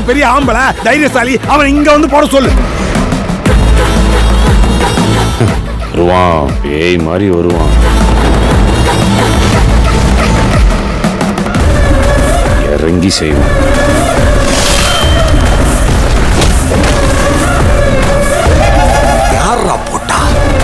பெரிய ஆம்பளை தைரியசாலி அவன் இங்க வந்து போட சொல்லு வருவான் பேய் மாதிரி வருவான் இறங்கி செய்வான் யாரா போட்டா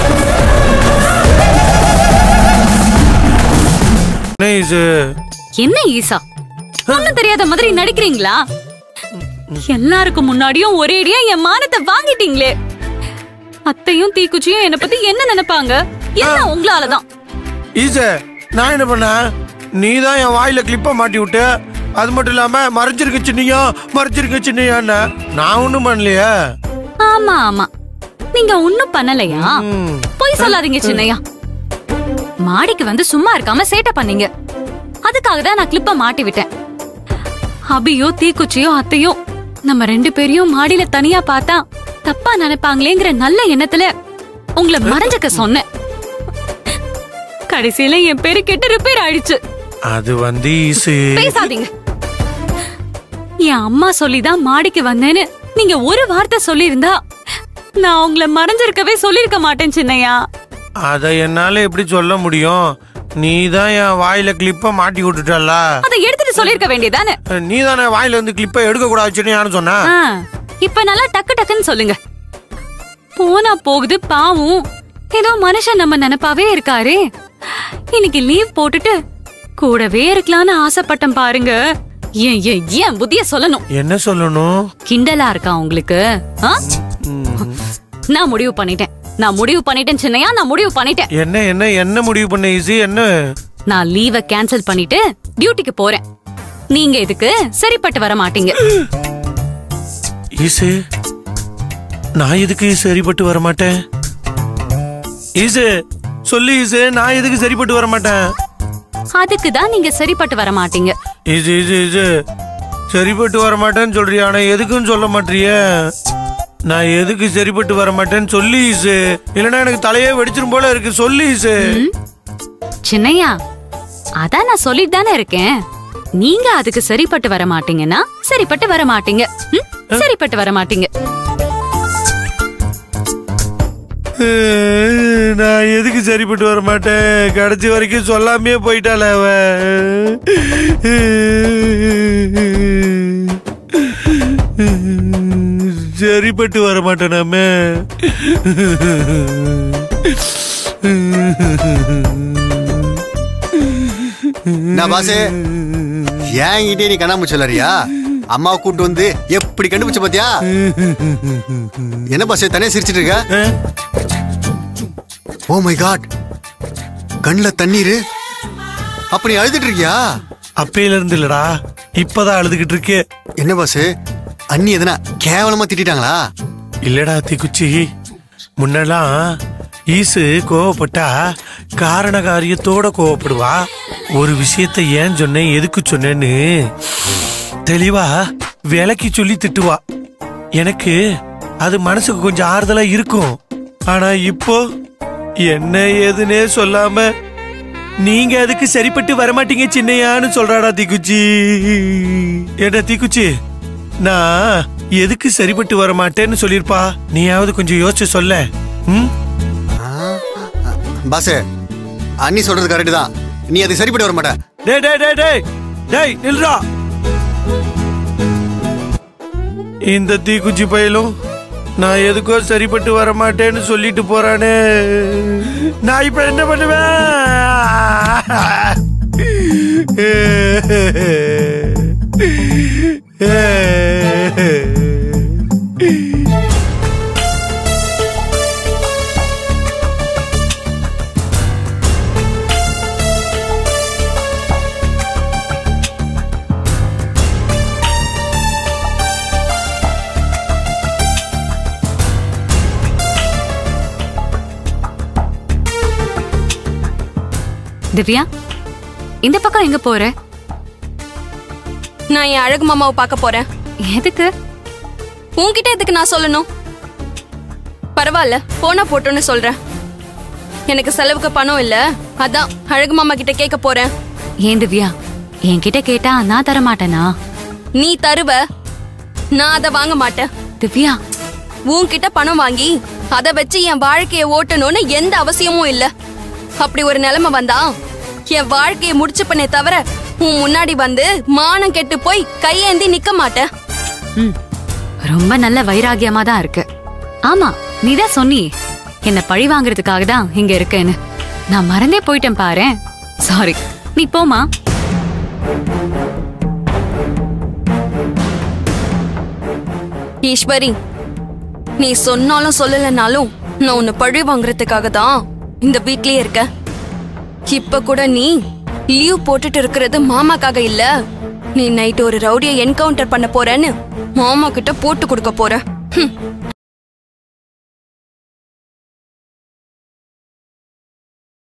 என்ன ஈசா ஒண்ணும் தெரியாத மாதிரி நடிக்கிறீங்களா எல்லாருக்கும் முன்னாடியும் ஒரேடியா என் மானத்தை வாங்கிட்டீங்களே அத்தையும் தீக்குச்சியும் என்ன பத்தி என்ன நினைப்பாங்க எல்லாம் உங்களாலதான் ஈச நான் என்ன பண்ண நீ தான் என் வாயில கிளிப்ப மாட்டி விட்டு அது மட்டும் இல்லாம மறைஞ்சிருக்க சின்னியா மறைஞ்சிருக்க சின்னியான்னு நான் ஒண்ணும் பண்ணலையே ஆமா ஆமா நீங்க ஒண்ணும் பண்ணலையா ம். பொய் சொல்லாதீங்க சின்னையா மாடிக்கு வந்து சும்மா இருக்காம சேட்டை பண்ணீங்க அதுக்காக தான் நான் கிளிப்ப மாட்டி விட்டேன் அபியோ தீக்குச்சியோ அத்தையோ நம்ம ரெண்டு பேரையும் மாடியில தனியா பார்த்தா தப்பா நினைப்பாங்களேங்கிற நல்ல எண்ணத்துல உங்களை மறைஞ்சுக்க சொன்னேன் கடைசியில என் பேரு கெட்டு ரிப்பேர் ஆயிடுச்சு அது வந்து ஈசு பேசாதீங்க என் அம்மா சொல்லிதான் மாடிக்கு வந்தேன்னு நீங்க ஒரு வார்த்தை சொல்லியிருந்தா நான் உங்களை மறைஞ்சிருக்கவே சொல்லிருக்க மாட்டேன் சின்னையா அத என்னால எப்படி சொல்ல முடியும் நீ தான் என் வாயில கிளிப்ப மாட்டி விட்டுட்டல்ல அதை எடுத்துட்டு சொல்லிருக்க வேண்டியதானே நீ தானே வாயில இருந்து கிளிப்ப எடுக்க கூடாது சின்னியான்னு சொன்ன ஆ, இப்ப நல்லா டக்கு டக்குன்னு சொல்லுங்க போனா போகுது பாவம் ஏதோ மனுஷன் நம்ம நினைப்பாவே இருக்காரே இன்னைக்கு லீவ் போட்டுட்டு கூடவே இருக்கலாம்னு ஆசைப்பட்டேன் பாருங்க ஏன் ஏன் ஏன் புத்திய சொல்லணும் என்ன சொல்லணும் கிண்டலா இருக்கா உங்களுக்கு ஆ? நான் முடிவு பண்ணிட்டேன் நான் முடிவு பண்ணிட்டேன் சின்னையா நான் முடிவு பண்ணிட்டேன் என்ன என்ன என்ன முடிவு பண்ண ஈஸி என்ன நான் லீவ கேன்சல் பண்ணிட்டு டியூட்டிக்கு போறேன் நீங்க இதுக்கு சரிப்பட்டு வர மாட்டீங்க ஈசு நான் எதுக்கு சரிப்பட்டு வர மாட்டேன் ஈசு சொல்லு ஈசு நான் எதுக்கு சரிப்பட்டு வர மாட்டேன் அதுக்கு தான் நீங்க சரிப்பட்டு வர மாட்டீங்க ஈசு ஈசு ஈசு சரிப்பட்டு வர மாட்டேன்னு சொல்றியா ஆனா எதுக்குன்னு சொல்ல மாட்டியே நான் எதுக்கு சரிப்பட்டு வர மாட்டேன்னு சொல்லு ஈசு இல்லைன்னா எனக்கு தலையே வெடிச்சிரும் போல இருக்கு சொல்லு ஈசு சின்னையா அதான் நான் சொல்லிட்டு தானே இருக்கேன் நீங்க அதுக்கு சரிப்பட்டு வர மாட்டீங்கன்னா சரிப்பட்டு வர மாட்டீங்க ம்? சரிப்பட்டு வர மாட்டீங்க நான் எதுக்கு சரிப்பட்டு வர மாட்டேன் கடைசி வரைக்கும் சொல்லாமே போயிட்டாள அவ சரிப்பட்டு வர மாட்டேன் நாம நான் பாசே ஏன்கிட்டே நீ கண்ணாமூச்சி சொல்லறியா அம்மாவை கூட்டு வந்து எப்படி கண்டுபிடிச்ச பாத்தியா என்ன பாசே தனியா சிரிச்சிட்டு இருக்க ஓ மை காட் கண்ணுல தண்ணீரு அப்ப நீ அழுதுட்டு இருக்கியா அப்பையில இருந்து இல்லடா இப்பதான் அழுதுகிட்டு இருக்கே என்ன பாசு அண்ணி எதனா கேவலமா திட்டிட்டாங்களா இல்லடா தீக்குச்சி முன்னெல்லாம் ஈசு கோவப்பட்டா காரண காரியத்தோட கோவப்படுவா ஒரு விஷயத்தை ஏன் சொன்னேன் எதுக்கு சொன்னேன்னு தெளிவா விலக்கி சொல்லி திட்டுவா எனக்கு அது மனசுக்கு கொஞ்சம் ஆறுதலா இருக்கும் ஆனா இப்போ என்ன ஏதுன்னே சொல்லாம நீங்க அதுக்கு சரிப்பட்டு வரமாட்டீங்க சின்னையான்னு சொல்றாடா தீக்குச்சி ஏடா தீக்குச்சி நான் எதுக்கு சரிப்பட்டு வர மாட்டேன்னு சொல்லிருப்பா நீயாவது கொஞ்சம் யோசிச்சு சொல்ல ம் பாசு அண்ணி சொல்றது கரெக்ட் தான் நீ அதுக்கு சரிப்பட்டு வர மாட்ட டேய் டேய் டேய் டேய் டேய் நில்றா இந்த தீக்குச்சி பயலும் நான் எதுக்கோ சரிப்பட்டு வர மாட்டேன்னு சொல்லிட்டு போறானே நான் இப்ப என்ன பண்ணுவேன் திவ்யா இந்த பக்கம் எங்க போற நான் என் அழகு மாமாவை பார்க்க போறேன் எதுக்கு உன்கிட்ட எதுக்கு நான் சொல்லணும் பரவாயில்ல போனா போட்டோன்னு சொல்றேன் எனக்கு செலவுக்கு பணம் இல்ல அதான் அழகு மாமா கிட்ட கேட்க போறேன் ஏன் திவ்யா என்கிட்ட கேட்டா நான் தர மாட்டேனா நீ தருவ நான் அதை வாங்க மாட்டேன் திவ்யா உன்கிட்ட பணம் வாங்கி அதை வச்சு என் வாழ்க்கைய ஓட்டணும்னு எந்த அவசியமும் இல்ல அப்படி ஒரு நிலைமை வந்தா என் வாழ்க்கைய முடிச்சு பண்ணே தவிர உன் முன்னாடி வந்து மானம் கெட்டு போய் கையேந்தி நிக்க மாட்டேன் ம் ரொம்ப நல்ல வைராகியமா தான் இருக்கு ஆமா நீதான் சொன்னியே என்ன பழி வாங்குறதுக்காக தான் இங்க இருக்கேன்னு நான் மறந்தே போயிட்டேன் பாரேன் சாரி நீ போமா ஈஸ்வரி நீ சொன்னாலும் சொல்லலைனாலும் நான் உன்னை பழி வாங்குறதுக்காக தான் இந்த வீட்லயே இருக்க இப்ப கூட நீ லீவ் போட்டுட்டு இருக்கிறது மாமாக்காக இல்ல நீ நைட் ஒரு ரவுடியை என்கவுண்டர் பண்ண போறேன்னு மாமா கிட்ட போட்டு கொடுக்க போற ஹம்.